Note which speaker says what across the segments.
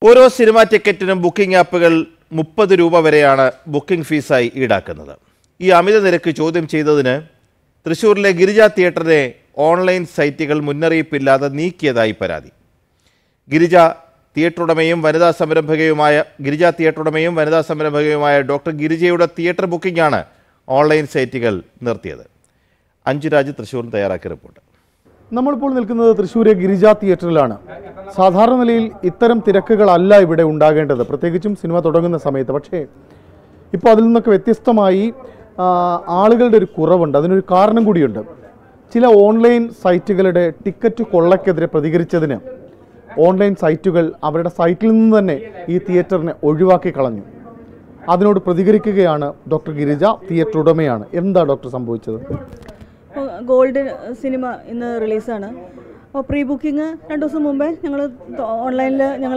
Speaker 1: ഓരോ cinema ടിക്കറ്റിനും booking ആപ്പുകൾ മുപ്പത് രൂപ വരെയാണ് ബുക്കിംഗ് ഫീസായി ഈടാക്കുന്നത് ഈ അമിത നിരക്ക് ചോദ്യം ചെയ്തതിന് തൃശ്ശൂരിലെ ഗിരിജ തിയേറ്ററിനെ ഓൺലൈൻ സൈറ്റുകൾ മുന്നറിയിപ്പില്ലാതെ നീക്കിയതായി പരാതി ഗിരിജ തിയേറ്റർ ഉടമയും വനിതാ സംരംഭകയുമായ ഗിരിജ തിയേറ്റർ ഉടമയും വനിതാ സംരംഭകയുമായ ഡോക്ടർ ഗിരിജയുടെ തിയേറ്റർ ബുക്കിംഗാണ് ഓൺലൈൻ സൈറ്റുകൾ നിർത്തിയത് അഞ്ജുരാജ് തൃശ്ശൂരിൽ തയ്യാറാക്കിയ റിപ്പോർട്ട്
Speaker 2: നമ്മളിപ്പോൾ നിൽക്കുന്നത് തൃശ്ശൂരെ ഗിരിജ തിയേറ്ററിലാണ് സാധാരണ നിലയിൽ ഇത്തരം തിരക്കുകളല്ല ഇവിടെ ഉണ്ടാകേണ്ടത് പ്രത്യേകിച്ചും സിനിമ തുടങ്ങുന്ന സമയത്ത് പക്ഷേ ഇപ്പോൾ അതിൽ നിന്നൊക്കെ വ്യത്യസ്തമായി ആ, ആളുകളുടെ ഒരു കുറവുണ്ട് അതിനൊരു കാരണം കൂടിയുണ്ട് ചില ഓൺലൈൻ സൈറ്റുകളുടെ ടിക്കറ്റ് കൊള്ളയ്ക്കെതിരെ പ്രതികരിച്ചതിന് ഓൺലൈൻ സൈറ്റുകൾ അവരുടെ സൈറ്റിൽ നിന്ന് തന്നെ ഈ തിയേറ്ററിനെ ഒഴിവാക്കി കളഞ്ഞു അതിനോട് പ്രതികരിക്കുകയാണ് ഡോക്ടർ ഗിരിജ തിയേറ്റർ ഉടമയാണ് എന്താ ഡോക്ടർ സംഭവിച്ചത്
Speaker 3: ഗോൾഡ് സിനിമ ഇന്ന് റിലീസാണ് അപ്പോൾ പ്രീ ബുക്കിംഗ് രണ്ട് ദിവസം മുമ്പേ ഞങ്ങൾ ഓൺലൈനിൽ ഞങ്ങൾ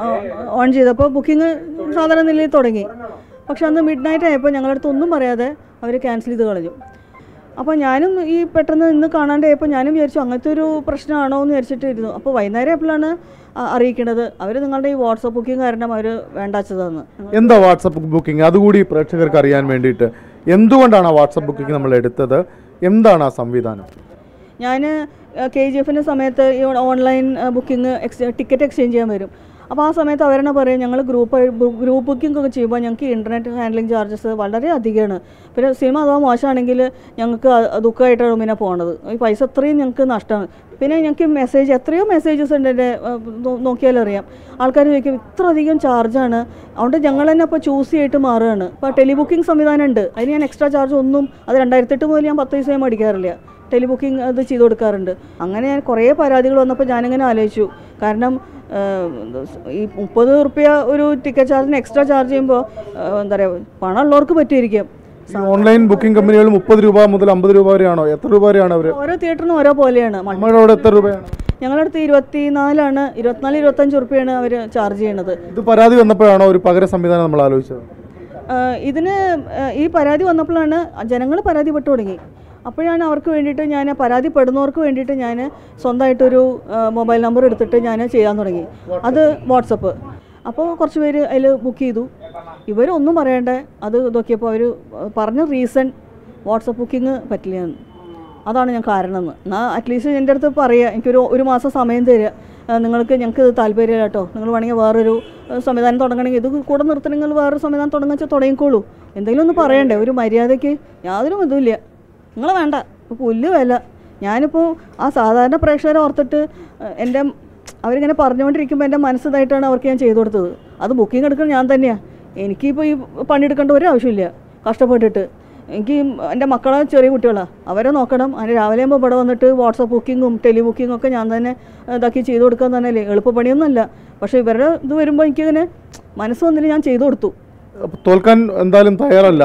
Speaker 3: ഓൺ ചെയ്തപ്പോൾ ബുക്കിംഗ് സാധാരണ നിലയിൽ തുടങ്ങി പക്ഷെ അന്ന് മിഡ് നൈറ്റ് ആയപ്പോൾ ഞങ്ങളുടെ അടുത്ത് ഒന്നും പറയാതെ അവർ ക്യാൻസൽ ചെയ്ത് കളഞ്ഞു അപ്പോൾ ഞാനും ഈ പെട്ടെന്ന് ഇന്ന് കാണാണ്ടായപ്പോൾ ഞാനും വിചാരിച്ചു അങ്ങനത്തെ ഒരു പ്രശ്നമാണോ എന്ന് വിചാരിച്ചിട്ട് ഇരുന്നു അപ്പോൾ വൈകുന്നേരം എപ്പോഴാണ് അറിയിക്കുന്നത് അവർ നിങ്ങളുടെ ഈ വാട്സപ്പ് ബുക്കിംഗ് കാരണം അവർ വേണ്ടാച്ചതെന്ന്
Speaker 2: എന്താ വാട്സപ്പ് ബുക്കിംഗ് അതുകൂടി പ്രേക്ഷകർക്ക് അറിയാൻ വേണ്ടിയിട്ട് എന്തുകൊണ്ടാണ് ആ വാട്സപ്പ് ബുക്കിംഗ് നമ്മൾ എടുത്തത് എന്താണ് ആ സംവിധാനം
Speaker 3: ഞാൻ കെ ജി എഫിൻ്റെ സമയത്ത് ഈ online booking ex ticket exchange ചെയ്യാൻ വരും അപ്പോൾ ആ സമയത്ത് അവരെന്നെ പറയും ഞങ്ങൾ ഗ്രൂപ്പ് ഗ്രൂപ്പ് ബുക്കിംഗ് ഒക്കെ ചെയ്യുമ്പോൾ ഞങ്ങൾക്ക് ഇൻ്റർനെറ്റ് ഹാൻഡ്ലിംഗ് ചാർജസ് വളരെ അധികമാണ് പിന്നെ സിനിമ അഥവാ മോശമാണെങ്കിൽ ഞങ്ങൾക്ക് അ- ദുഃഖമായിട്ടാണ് പിന്നെ പോണത് ഈ പൈസ അത്രയും ഞങ്ങൾക്ക് നഷ്ടമാണ് പിന്നെ ഞങ്ങൾക്ക് മെസ്സേജ് എത്രയോ മെസ്സേജസ് ഉണ്ട് എൻ്റെ നോക്കിയാലറിയാം ആൾക്കാർ ചോദിക്കും ഇത്ര അധികം ചാർജാണ് അതുകൊണ്ട് ഞങ്ങൾ തന്നെ ഇപ്പോൾ ചൂസ് ചെയ്തിട്ട് മാറുകയാണ് ഇപ്പോൾ ടെലിബുക്കിംഗ് സംവിധാനം ഉണ്ട് അതിന് ഞാൻ എക്സ്ട്രാ ചാർജ് ഒന്നും അത് രണ്ടായിരത്തെട്ട് മുതൽ ഞാൻ പത്ത് പൈസയും മേടിക്കാറില്ല ടെലിബുക്കിംഗ് അത് ചെയ്ത് കൊടുക്കാറുണ്ട് അങ്ങനെ ഞാൻ കുറേ പരാതികൾ വന്നപ്പോൾ ഞാനിങ്ങനെ ആലോചിച്ചു കാരണം ഏഹ്, ഈ മുപ്പത് റുപ്യ ഒരു ടിക്കറ്റ് ചാർജിന് എക്സ്ട്രാ ചാർജ് ചെയ്യുമ്പോൾ എന്താ പറയുക പണമുള്ളവർക്ക് പറ്റുമായിരിക്കും
Speaker 2: ഈ ഓൺലൈൻ ബുക്കിംഗ് കമ്പനികൾ മുപ്പത് രൂപ മുതൽ അമ്പത് രൂപ വരെയാണോ എത്ര രൂപ വരെയാണ് അവർ
Speaker 3: ഓരോ തിയേറ്ററിനും ഓരോ പോലെയാണ് മ-
Speaker 2: നമ്മുടെ അവിടെ എത്ര രൂപയാണ്
Speaker 3: ഞങ്ങളുടെ അടുത്ത് ഇരുപത്തിനാലാണ് ഇരുപത്തിനാല് ഇരുപത്തഞ്ച് റുപ്യാണ് അവർ ചാർജ് ചെയ്യണത്
Speaker 2: ഇത് പരാതി വന്നപ്പോഴാണോ ഒരു പകര സംവിധാനം നമ്മൾ ആലോചിച്ചത്
Speaker 3: ആഹ് ഇതിന് ആഹ് ഈ പരാതി വന്നപ്പോഴാണ് ജനങ്ങൾ പരാതിപ്പെട്ടു തുടങ്ങി അപ്പോഴാണ് അവർക്ക് വേണ്ടിയിട്ട് ഞാൻ പരാതിപ്പെടുന്നവർക്ക് വേണ്ടിയിട്ട് ഞാൻ സ്വന്തമായിട്ടൊരു ആഹ് മൊബൈൽ നമ്പർ എടുത്തിട്ട് ഞാൻ ചെയ്യാൻ തുടങ്ങി അത് വാട്സപ്പ് അപ്പോൾ കുറച്ച് പേര് അതിൽ ബുക്ക് ചെയ്തു ഇവരൊന്നും പറയണ്ടേ അത് നോക്കിയപ്പോൾ അവർ പറഞ്ഞ റീസൺ വാട്സപ്പ് ബുക്കിംഗ് പറ്റില്ല എന്ന് അതാണ് ഞാൻ കാരണം എന്ന് എന്നാൽ അറ്റ്ലീസ്റ്റ് എൻ്റെ അടുത്ത് പറയുക എനിക്കൊരു ഒരു മാസം സമയം തരിക ആ, നിങ്ങൾക്ക് ഞങ്ങൾക്ക് ഇത് താല്പര്യമില്ല കേട്ടോ നിങ്ങൾ വേണമെങ്കിൽ വേറൊരു ആ, സംവിധാനം തുടങ്ങണമെങ്കിൽ ഇത് കൂടെ നിർത്തണമെങ്കിൽ വേറൊരു സംവിധാനം തുടങ്ങാൻ വെച്ചാൽ തുടങ്ങിക്കോളൂ എന്തെങ്കിലും ഒന്ന് പറയണ്ടേ ഒരു മര്യാദയ്ക്ക് യാതൊരു ഇതുമില്ല നിങ്ങൾ വേണ്ട ഇപ്പോൾ പുല്ല് വില ഞാനിപ്പോൾ ആ സാധാരണ പ്രേക്ഷകരെ ഓർത്തിട്ട് ആ, എൻ്റെ അവരിങ്ങനെ പറഞ്ഞുകൊണ്ടിരിക്കുമ്പോൾ എൻ്റെ മനസ്സിതായിട്ടാണ് അവർക്ക് ഞാൻ ചെയ്തു കൊടുത്തത് അത് ബുക്കിംഗ് എടുക്കുന്നത് ഞാൻ തന്നെയാണ് എനിക്കിപ്പോൾ ഈ പണിയെടുക്കേണ്ട ഒരു ആവശ്യമില്ല കഷ്ടപ്പെട്ടിട്ട് എനിക്ക് എൻ്റെ മക്കളെ ചെറിയ കുട്ടികളാണ് അവരെ നോക്കണം അതിന് രാവിലെ ആകുമ്പോൾ ഇവിടെ വന്നിട്ട് വാട്സപ്പ് ബുക്കിങ്ങും ടെലി ബുക്കിങ്ങും ഒക്കെ ഞാൻ തന്നെ ഇതാക്കി ചെയ്തു കൊടുക്കാൻ തന്നെയല്ലേ എളുപ്പപ്പണിയൊന്നുമല്ല പക്ഷേ ഇവരുടെ ഇത് വരുമ്പോൾ എനിക്കിങ്ങനെ മനസ്സ് വന്നിട്ട് ഞാൻ ചെയ്തു കൊടുത്തു
Speaker 2: അപ്പൊ തോൽക്കാൻ എന്തായാലും തയ്യാറല്ല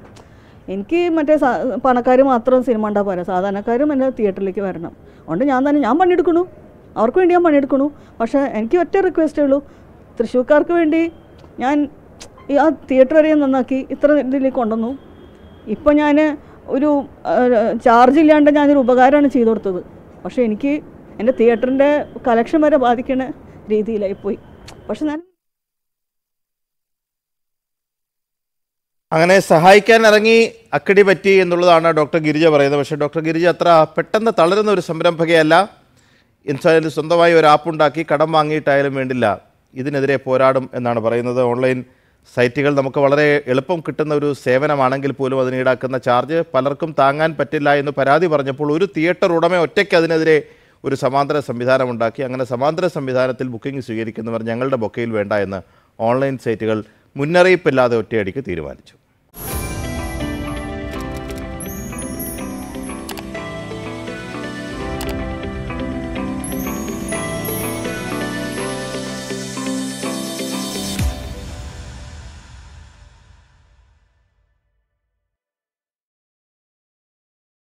Speaker 3: എനിക്ക് മറ്റേ പണക്കാർ മാത്രം സിനിമ ഉണ്ടാ പോരാ സാധാരണക്കാരും എൻ്റെ തിയേറ്ററിലേക്ക് വരണം അതുകൊണ്ട് ഞാൻ തന്നെ ഞാൻ പണിയെടുക്കണു അവർക്ക് വേണ്ടി ഞാൻ പണിയെടുക്കണു പക്ഷേ എനിക്ക് ഒറ്റ റിക്വസ്റ്റേ ഉള്ളൂ തൃശ്ശൂർക്കാർക്ക് വേണ്ടി ഞാൻ ഈ ആ തിയേറ്റർ വരെ നന്നാക്കി ഇത്ര ഇതിലേക്ക് കൊണ്ടുവന്നു ഇപ്പോൾ ഞാൻ ഒരു ചാർജ് ഇല്ലാണ്ട് ഞാനൊരു ഉപകാരമാണ് ചെയ്തു കൊടുത്തത് പക്ഷേ എനിക്ക് എൻ്റെ തിയേറ്ററിൻ്റെ കളക്ഷൻ വരെ ബാധിക്കുന്ന രീതിയിലായി പോയി പക്ഷെ ഞാൻ
Speaker 1: അങ്ങനെ സഹായിക്കാൻ ഇറങ്ങി അക്കടി പറ്റി എന്നുള്ളതാണ് ഡോക്ടർ ഗിരിജ പറയുന്നത് പക്ഷേ ഡോക്ടർ ഗിരിജ അത്ര പെട്ടെന്ന് തളരുന്ന ഒരു സംരംഭകയല്ല എന്തായാലും സ്വന്തമായി ഒരു ആപ്പ് ഉണ്ടാക്കി കടം വാങ്ങിയിട്ടായാലും വേണ്ടില്ല ഇതിനെതിരെ പോരാടും എന്നാണ് പറയുന്നത് ഓൺലൈൻ സൈറ്റുകൾ നമുക്ക് വളരെ എളുപ്പം കിട്ടുന്ന ഒരു സേവനമാണെങ്കിൽ പോലും അതിന് ഈടാക്കുന്ന ചാർജ് പലർക്കും താങ്ങാൻ പറ്റില്ല എന്ന് പരാതി പറഞ്ഞപ്പോൾ ഒരു തിയേറ്റർ ഉടമ ഒറ്റയ്ക്ക് അതിനെതിരെ ഒരു സമാന്തര സംവിധാനം ഉണ്ടാക്കി അങ്ങനെ സമാന്തര സംവിധാനത്തിൽ ബുക്കിംഗ് സ്വീകരിക്കുന്നവർ ഞങ്ങളുടെ ബൊക്കയിൽ വേണ്ട എന്ന് ഓൺലൈൻ സൈറ്റുകൾ മുന്നറിയിപ്പില്ലാതെ ഒറ്റയടിക്ക് തീരുമാനിച്ചു